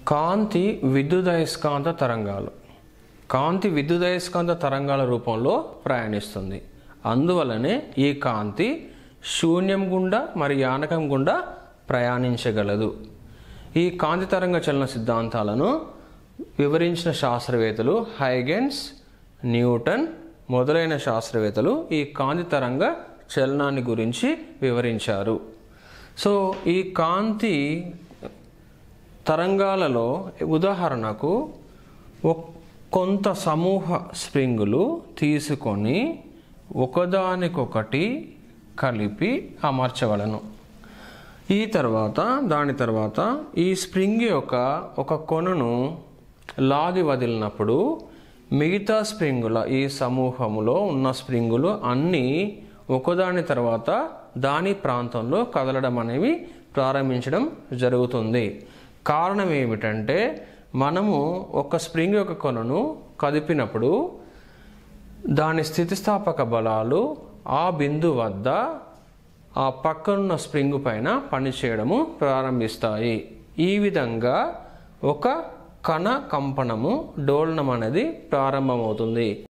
కాంతి విద్యుదయస్కాంత తరంగాలు కాంతి విద్యుదయస్కాంత తరంగాల రూపంలో ప్రయాణిస్తుంది అందువలనే ఈ కాంతి శూన్యం గుండా మరి యానకం గుండా ప్రయాణించగలదు ఈ కాంతి తరంగ చలన సిద్ధాంతాలను వివరించిన శాస్త్రవేత్తలు హైగెన్స్ న్యూటన్ మొదలైన శాస్త్రవేత్తలు ఈ కాంతి తరంగ చలనాన్ని గురించి వివరించారు సో ఈ కాంతి తరంగాలలో ఉదాహరణకు ఒక్- కొంత సమూహ స్ప్రింగులు తీసుకొని ఒకదానికొకటి కలిపి అమర్చవలను ఈ తర్వాత దాని తర్వాత ఈ స్ప్రింగ్ యొక్క ఒక కొనను లాగి వదిలినప్పుడు మిగతా స్ప్రింగుల ఈ సమూహములో ఉన్న స్ప్రింగులు అన్నీ ఒకదాని తర్వాత దాని ప్రాంతంలో కదలడం అనేవి ప్రారంభించడం జరుగుతుంది కారణం ఏమిటంటే మనము ఒక స్ప్రింగ్ యొక్క కొనను కదిపినప్పుడు దాని స్థితిస్థాపక బలాలు ఆ బిందు వద్ద ఆ పక్కనున్న స్ప్రింగ్ పైన పనిచేయడము ప్రారంభిస్తాయి ఈ విధంగా ఒక కణ కంపనము డోలనం అనేది ప్రారంభమవుతుంది